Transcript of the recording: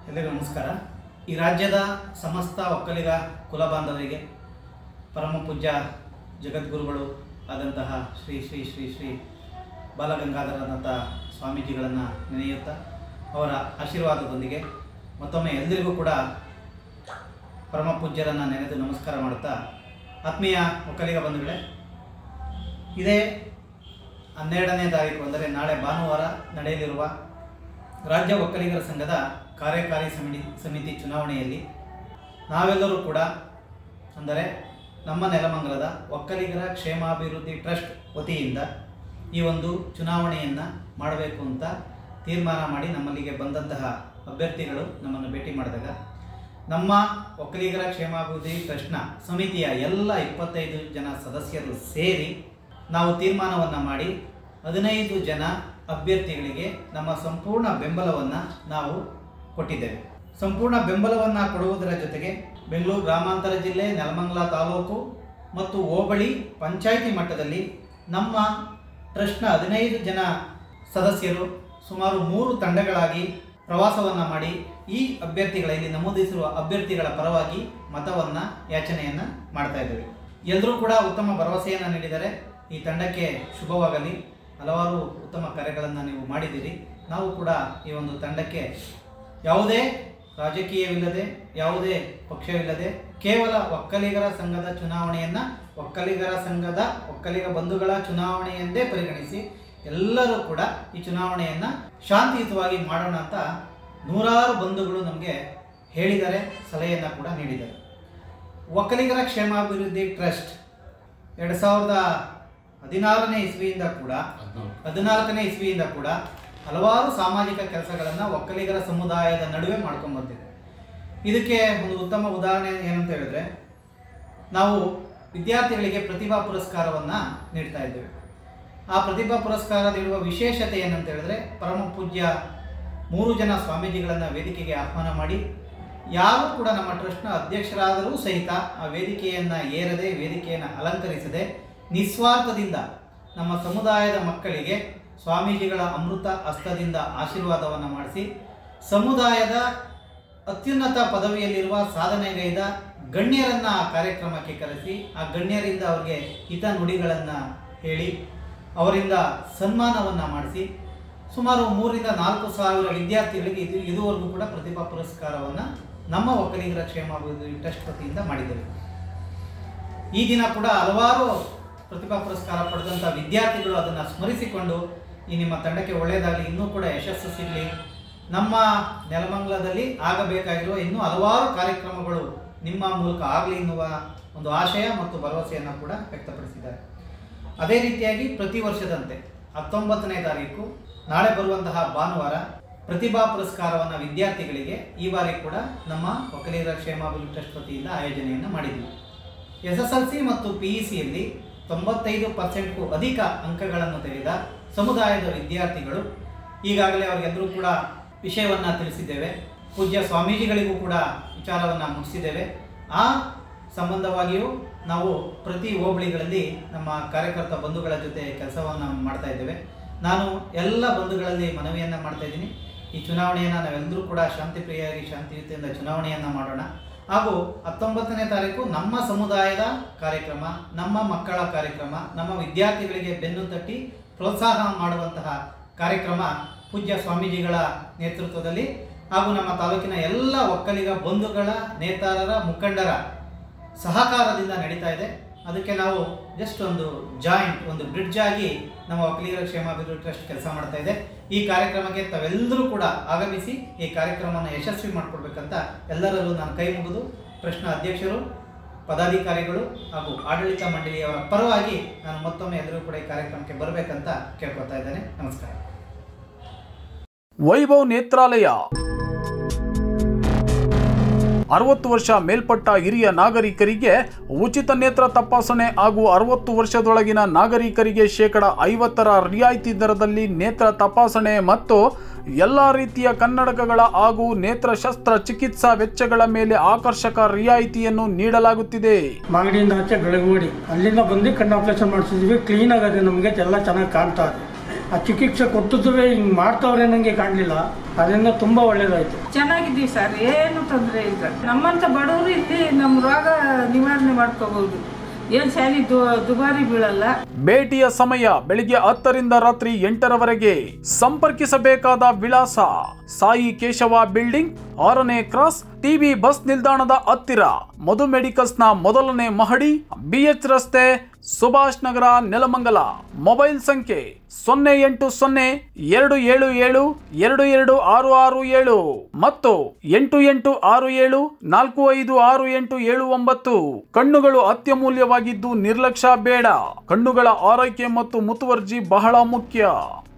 ಎಲ್ಲರಿಗೂ ನಮಸ್ಕಾರ ಈ ರಾಜ್ಯದ ಸಮಸ್ತ ಒಕ್ಕಲಿಗ ಕುಲ ಬಾಂಧವರಿಗೆ ಪರಮ ಪೂಜ್ಯ ಜಗದ್ಗುರುಗಳು ಆದಂತಹ ಶ್ರೀ ಶ್ರೀ ಶ್ರೀ ಶ್ರೀ ಬಾಲಗಂಗಾಧರನಾಥ ಸ್ವಾಮೀಜಿಗಳನ್ನು ನೆನೆಯುತ್ತಾ ಅವರ ಆಶೀರ್ವಾದದೊಂದಿಗೆ ಮತ್ತೊಮ್ಮೆ ಎಲ್ಲರಿಗೂ ಕೂಡ ಪರಮ ಪೂಜ್ಯರನ್ನು ನೆನೆದು ನಮಸ್ಕಾರ ಮಾಡುತ್ತಾ ಆತ್ಮೀಯ ಒಕ್ಕಲಿಗ ಬಂಧುಗಳೇ ಇದೇ ಹನ್ನೆರಡನೇ ತಾರೀಕು ಅಂದರೆ ನಾಳೆ ಭಾನುವಾರ ನಡೆಯಲಿರುವ ರಾಜ್ಯ ಒಕ್ಕಲಿಗರ ಸಂಘದ ಕಾರ್ಯಕಾರಿ ಸಮಿತಿ ಸಮಿತಿ ಚುನಾವಣೆಯಲ್ಲಿ ನಾವೆಲ್ಲರೂ ಕೂಡ ಅಂದರೆ ನಮ್ಮ ನೆಲಮಂಗಲದ ಒಕ್ಕಲಿಗರ ಕ್ಷೇಮಾಭಿವೃದ್ಧಿ ಟ್ರಸ್ಟ್ ವತಿಯಿಂದ ಈ ಒಂದು ಚುನಾವಣೆಯನ್ನು ಮಾಡಬೇಕು ಅಂತ ತೀರ್ಮಾನ ಮಾಡಿ ನಮ್ಮಲ್ಲಿಗೆ ಬಂದಂತಹ ಅಭ್ಯರ್ಥಿಗಳು ನಮ್ಮನ್ನು ಭೇಟಿ ಮಾಡಿದಾಗ ನಮ್ಮ ಒಕ್ಕಲಿಗರ ಕ್ಷೇಮಾಭಿವೃದ್ಧಿ ಟ್ರಸ್ಟ್ನ ಸಮಿತಿಯ ಎಲ್ಲ ಇಪ್ಪತ್ತೈದು ಜನ ಸದಸ್ಯರು ಸೇರಿ ನಾವು ತೀರ್ಮಾನವನ್ನು ಮಾಡಿ ಹದಿನೈದು ಜನ ಅಭ್ಯರ್ಥಿಗಳಿಗೆ ನಮ್ಮ ಸಂಪೂರ್ಣ ಬೆಂಬಲವನ್ನು ನಾವು ಕೊಟ್ಟಿದ್ದೇವೆ ಸಂಪೂರ್ಣ ಬೆಂಬಲವನ್ನು ಕೊಡುವುದರ ಜೊತೆಗೆ ಬೆಂಗಳೂರು ಗ್ರಾಮಾಂತರ ಜಿಲ್ಲೆ ನೆಲಮಂಗಲ ತಾಲೂಕು ಮತ್ತು ಹೋಬಳಿ ಪಂಚಾಯಿತಿ ಮಟ್ಟದಲ್ಲಿ ನಮ್ಮ ಟ್ರಸ್ಟ್ನ ಹದಿನೈದು ಜನ ಸದಸ್ಯರು ಸುಮಾರು ಮೂರು ತಂಡಗಳಾಗಿ ಪ್ರವಾಸವನ್ನು ಮಾಡಿ ಈ ಅಭ್ಯರ್ಥಿಗಳ ಇಲ್ಲಿ ನಮೂದಿಸಿರುವ ಅಭ್ಯರ್ಥಿಗಳ ಪರವಾಗಿ ಮತವನ್ನು ಯಾಚನೆಯನ್ನು ಮಾಡ್ತಾ ಇದ್ದೇವೆ ಎಲ್ಲರೂ ಕೂಡ ಉತ್ತಮ ಭರವಸೆಯನ್ನು ನೀಡಿದರೆ ಈ ತಂಡಕ್ಕೆ ಶುಭವಾಗಲಿ ಹಲವಾರು ಉತ್ತಮ ಕಾರ್ಯಗಳನ್ನು ನೀವು ಮಾಡಿದ್ದೀರಿ ನಾವು ಕೂಡ ಈ ಒಂದು ತಂಡಕ್ಕೆ ಯಾವುದೇ ರಾಜಕೀಯವಿಲ್ಲದೆ ಯಾವುದೇ ಪಕ್ಷವಿಲ್ಲದೆ ಕೇವಲ ಒಕ್ಕಲಿಗರ ಸಂಘದ ಚುನಾವಣೆಯನ್ನು ಒಕ್ಕಲಿಗರ ಸಂಘದ ಒಕ್ಕಲಿಗ ಬಂಧುಗಳ ಚುನಾವಣೆಯೆಂದೇ ಪರಿಗಣಿಸಿ ಎಲ್ಲರೂ ಕೂಡ ಈ ಚುನಾವಣೆಯನ್ನು ಶಾಂತಿಯುತವಾಗಿ ಮಾಡೋಣ ಅಂತ ನೂರಾರು ಬಂಧುಗಳು ನಮಗೆ ಹೇಳಿದ್ದಾರೆ ಸಲಹೆಯನ್ನು ಕೂಡ ನೀಡಿದ್ದಾರೆ ಒಕ್ಕಲಿಗರ ಕ್ಷೇಮಾಭಿವೃದ್ಧಿ ಟ್ರಸ್ಟ್ ಎರಡು ಸಾವಿರದ ಹದಿನಾರನೇ ಇಸ್ವಿಯಿಂದ ಕೂಡ ಹದಿನಾಲ್ಕನೇ ಇಸ್ವಿಯಿಂದ ಕೂಡ ಹಲವಾರು ಸಾಮಾಜಿಕ ಕೆಲಸಗಳನ್ನು ಒಕ್ಕಲಿಗರ ಸಮುದಾಯದ ನಡುವೆ ಮಾಡ್ಕೊಂಡು ಬಂದಿದೆ ಇದಕ್ಕೆ ಒಂದು ಉತ್ತಮ ಉದಾಹರಣೆ ಏನಂತ ಹೇಳಿದ್ರೆ ನಾವು ವಿದ್ಯಾರ್ಥಿಗಳಿಗೆ ಪ್ರತಿಭಾ ಪುರಸ್ಕಾರವನ್ನು ನೀಡ್ತಾ ಇದ್ದೇವೆ ಆ ಪ್ರತಿಭಾ ಪುರಸ್ಕಾರ ನೀಡುವ ವಿಶೇಷತೆ ಏನಂತ ಹೇಳಿದ್ರೆ ಪರಮ ಪೂಜ್ಯ ಮೂರು ಜನ ಸ್ವಾಮೀಜಿಗಳನ್ನು ವೇದಿಕೆಗೆ ಆಹ್ವಾನ ಮಾಡಿ ಯಾರು ಕೂಡ ನಮ್ಮ ಟ್ರಸ್ಟ್ನ ಅಧ್ಯಕ್ಷರಾದರೂ ಸಹಿತ ಆ ವೇದಿಕೆಯನ್ನು ಏರದೆ ವೇದಿಕೆಯನ್ನು ಅಲಂಕರಿಸದೆ ನಿಸ್ವಾರ್ಥದಿಂದ ನಮ್ಮ ಸಮುದಾಯದ ಮಕ್ಕಳಿಗೆ ಸ್ವಾಮೀಜಿಗಳ ಅಮೃತ ಹಸ್ತದಿಂದ ಆಶೀರ್ವಾದವನ್ನು ಮಾಡಿಸಿ ಸಮುದಾಯದ ಅತ್ಯುನ್ನತ ಪದವಿಯಲ್ಲಿರುವ ಸಾಧನೆಗೈದ ಗಣ್ಯರನ್ನ ಆ ಕಾರ್ಯಕ್ರಮಕ್ಕೆ ಕರೆಸಿ ಆ ಗಣ್ಯರಿಂದ ಅವರಿಗೆ ಹಿತ ನುಡಿಗಳನ್ನು ಹೇಳಿ ಅವರಿಂದ ಸನ್ಮಾನವನ್ನು ಮಾಡಿಸಿ ಸುಮಾರು ಮೂರರಿಂದ ನಾಲ್ಕು ಸಾವಿರ ವಿದ್ಯಾರ್ಥಿಗಳಿಗೆ ಇದು ಇದುವರೆಗೂ ಕೂಡ ಪ್ರತಿಭಾ ಪುರಸ್ಕಾರವನ್ನು ನಮ್ಮ ಒಕ್ಕಲಿಗರ ಕ್ಷೇಮಾಭಿವೃದ್ಧಿ ಟ್ರಸ್ಟ್ ವತಿಯಿಂದ ಮಾಡಿದ್ದೇವೆ ಈ ದಿನ ಕೂಡ ಹಲವಾರು ಪ್ರತಿಭಾ ಪುರಸ್ಕಾರ ಪಡೆದಂಥ ವಿದ್ಯಾರ್ಥಿಗಳು ಅದನ್ನು ಸ್ಮರಿಸಿಕೊಂಡು ಈ ನಿಮ್ಮ ತಂಡಕ್ಕೆ ಒಳ್ಳೆಯದಾಗಲಿ ಇನ್ನೂ ಕೂಡ ಯಶಸ್ಸು ಸಿಗಲಿ ನಮ್ಮ ನೆಲಮಂಗಲದಲ್ಲಿ ಆಗಬೇಕಾಗಿರುವ ಇನ್ನೂ ಹಲವಾರು ಕಾರ್ಯಕ್ರಮಗಳು ನಿಮ್ಮ ಮೂಲಕ ಆಗಲಿ ಎನ್ನುವ ಒಂದು ಆಶಯ ಮತ್ತು ಭರವಸೆಯನ್ನು ಕೂಡ ವ್ಯಕ್ತಪಡಿಸಿದ್ದಾರೆ ಅದೇ ರೀತಿಯಾಗಿ ಪ್ರತಿ ವರ್ಷದಂತೆ ಹತ್ತೊಂಬತ್ತನೇ ತಾರೀಕು ನಾಳೆ ಬರುವಂತಹ ಭಾನುವಾರ ಪ್ರತಿಭಾ ಪುರಸ್ಕಾರವನ್ನು ವಿದ್ಯಾರ್ಥಿಗಳಿಗೆ ಈ ಬಾರಿ ಕೂಡ ನಮ್ಮ ಒಕ್ಕಲಿಗರ ಕ್ಷೇಮಾಭಿವೃದ್ಧಿ ಟ್ರಸ್ಟ್ ವತಿಯಿಂದ ಆಯೋಜನೆಯನ್ನು ಮಾಡಿದ್ವಿ ಎಸ್ ಎಸ್ ಎಲ್ ಸಿ ಮತ್ತು ಪಿ ಇ ಸಿಯಲ್ಲಿ ತೊಂಬತ್ತೈದು ಪರ್ಸೆಂಟ್ಗೂ ಅಧಿಕ ಅಂಕಗಳನ್ನು ತೆಗೆದ ಸಮುದಾಯದ ವಿದ್ಯಾರ್ಥಿಗಳು ಈಗಾಗಲೇ ಅವರಿಗೆಲ್ಲರೂ ಕೂಡ ವಿಷಯವನ್ನು ತಿಳಿಸಿದ್ದೇವೆ ಪೂಜ್ಯ ಸ್ವಾಮೀಜಿಗಳಿಗೂ ಕೂಡ ವಿಚಾರವನ್ನು ಮುಗಿಸಿದ್ದೇವೆ ಆ ಸಂಬಂಧವಾಗಿಯೂ ನಾವು ಪ್ರತಿ ಹೋಬಳಿಗಳಲ್ಲಿ ನಮ್ಮ ಕಾರ್ಯಕರ್ತ ಬಂಧುಗಳ ಜೊತೆ ಕೆಲಸವನ್ನು ಮಾಡ್ತಾ ಇದ್ದೇವೆ ನಾನು ಎಲ್ಲ ಬಂಧುಗಳಲ್ಲಿ ಮನವಿಯನ್ನು ಮಾಡ್ತಾ ಇದ್ದೀನಿ ಈ ಚುನಾವಣೆಯನ್ನು ನಾವೆಲ್ಲರೂ ಕೂಡ ಶಾಂತಿಪ್ರಿಯಾಗಿ ಶಾಂತಿಯುತಿಯಿಂದ ಚುನಾವಣೆಯನ್ನು ಮಾಡೋಣ ಹಾಗೂ ಹತ್ತೊಂಬತ್ತನೇ ತಾರೀಕು ನಮ್ಮ ಸಮುದಾಯದ ಕಾರ್ಯಕ್ರಮ ನಮ್ಮ ಮಕ್ಕಳ ಕಾರ್ಯಕ್ರಮ ನಮ್ಮ ವಿದ್ಯಾರ್ಥಿಗಳಿಗೆ ಬೆನ್ನು ತಟ್ಟಿ ಪ್ರೋತ್ಸಾಹ ಮಾಡುವಂತಹ ಕಾರ್ಯಕ್ರಮ ಪೂಜ್ಯ ಸ್ವಾಮೀಜಿಗಳ ನೇತೃತ್ವದಲ್ಲಿ ಹಾಗೂ ನಮ್ಮ ತಾಲೂಕಿನ ಎಲ್ಲ ಒಕ್ಕಲಿಗ ಬಂಧುಗಳ ನೇತಾರರ ಮುಖಂಡರ ಸಹಕಾರದಿಂದ ನಡೀತಾ ಇದೆ ಅದಕ್ಕೆ ನಾವು ಜಸ್ಟ್ ಒಂದು ಜಾಯಿಂಟ್ ಒಂದು ಬ್ರಿಡ್ಜ್ ಆಗಿ ನಮ್ಮ ಒಕ್ಕಲಿಗರ ಕ್ಷೇಮಾಭಿವೃದ್ಧಿ ಟ್ರಸ್ಟ್ ಕೆಲಸ ಮಾಡ್ತಾ ಇದೆ ಈ ಕಾರ್ಯಕ್ರಮಕ್ಕೆ ತಾವೆಲ್ಲರೂ ಕೂಡ ಆಗಮಿಸಿ ಈ ಕಾರ್ಯಕ್ರಮವನ್ನು ಯಶಸ್ವಿ ಮಾಡಿಕೊಡ್ಬೇಕಂತ ಎಲ್ಲರಲ್ಲೂ ನಾನು ಕೈ ಮುಗಿದು ಟ್ರಸ್ಟ್ನ ಅಧ್ಯಕ್ಷರು ಪದಾಧಿಕಾರಿಗಳು ಹಾಗೂ ಆಡಳಿತ ಮಂಡಳಿಯವರ ಪರವಾಗಿ ನಾನು ಮತ್ತೊಮ್ಮೆ ಎಲ್ಲರೂ ಕೂಡ ಈ ಕಾರ್ಯಕ್ರಮಕ್ಕೆ ಬರಬೇಕಂತ ಕೇಳ್ಕೊತಾ ಇದ್ದೇನೆ ನಮಸ್ಕಾರ ವೈಭವ್ ನೇತ್ರಾಲಯ ಅರವತ್ತು ವರ್ಷ ಮೇಲ್ಪಟ್ಟ ಹಿರಿಯ ನಾಗರಿಕರಿಗೆ ಉಚಿತ ನೇತ್ರ ತಪಾಸಣೆ ಹಾಗೂ ಅರವತ್ತು ವರ್ಷದೊಳಗಿನ ನಾಗರಿಕರಿಗೆ ಶೇಕಡ ಐವತ್ತರ ರಿಯಾಯಿತಿ ದರದಲ್ಲಿ ನೇತ್ರ ತಪಾಸಣೆ ಮತ್ತು ಎಲ್ಲ ರೀತಿಯ ಕನ್ನಡಕಗಳ ಹಾಗೂ ನೇತ್ರ ಶಸ್ತ್ರ ಚಿಕಿತ್ಸಾ ವೆಚ್ಚಗಳ ಮೇಲೆ ಆಕರ್ಷಕ ರಿಯಾಯಿತಿಯನ್ನು ನೀಡಲಾಗುತ್ತಿದೆ ಮಾಗಡಿಯಿಂದ ಆಚೆ ಬೆಳಗುವಡಿ ಅಲ್ಲಿಂದ ಬಂದು ಕಣ್ಣು ಆಪರೇಷನ್ ಮಾಡಿಸಿದ್ವಿ ಕ್ಲೀನ್ ಆಗದೆ ನಮಗೆ ಎಲ್ಲ ಚೆನ್ನಾಗಿ ಕಾಣ್ತಾ ಇದೆ ಆ ಚಿಕಿತ್ಸೆ ಕೊಟ್ಟಿದ್ರೆ ಹಿಂಗೆ ಮಾಡ್ತಾವ್ರೆ ನನಗೆ ಕಾಣಲಿಲ್ಲ ಅದರಿಂದ ತುಂಬ ಒಳ್ಳೇದಾಯಿತು ಚೆನ್ನಾಗಿದ್ದೀವಿ ಸರ್ ಏನು ತೊಂದರೆ ಇಲ್ಲ ನಮ್ಮಂತ ಬಡವರು ಇಲ್ಲಿ ನಮ್ಮ ರೋಗ ನಿವಾರಣೆ ಮಾಡ್ಕೋಬಹುದು ಏನು ಸ್ಯಾಲಿ ದು ದುಬಾರಿ ಬೀಳಲ್ಲ ಭೇಟಿಯ ಸಮಯ ಬೆಳಿಗ್ಗೆ ಹತ್ತರಿಂದ ರಾತ್ರಿ ಎಂಟರವರೆಗೆ ಸಂಪರ್ಕಿಸಬೇಕಾದ ವಿಳಾಸ ಸಾಯಿ ಕೇಶವ ಬಿಲ್ಡಿಂಗ್ ಆರನೇ ಕ್ರಾಸ್ ಟಿಬಿ ಬಸ್ ನಿಲ್ದಾಣದ ಹತ್ತಿರ ಮಧು ಮೆಡಿಕಲ್ಸ್ನ ಮೊದಲನೇ ಮಹಡಿ ಬಿಎಚ್ ರಸ್ತೆ ಸುಭಾಷ್ ನಗರ ನೆಲಮಂಗಲ ಮೊಬೈಲ್ ಸಂಖ್ಯೆ ಸೊನ್ನೆ ಎಂಟು ಸೊನ್ನೆ ಎರಡು ಏಳು ಏಳು ಎರಡು ಎರಡು ಆರು ಆರು ಏಳು ಮತ್ತು ಎಂಟು ಎಂಟು ಆರು ಏಳು ನಾಲ್ಕು ಐದು ಆರು ಎಂಟು ಏಳು ಒಂಬತ್ತು ಕಣ್ಣುಗಳು ಅತ್ಯಮೂಲ್ಯವಾಗಿದ್ದು ನಿರ್ಲಕ್ಷ್ಯ ಬೇಡ ಕಣ್ಣುಗಳ ಆರೈಕೆ ಮತ್ತು ಮುತುವರ್ಜಿ ಬಹಳ ಮುಖ್ಯ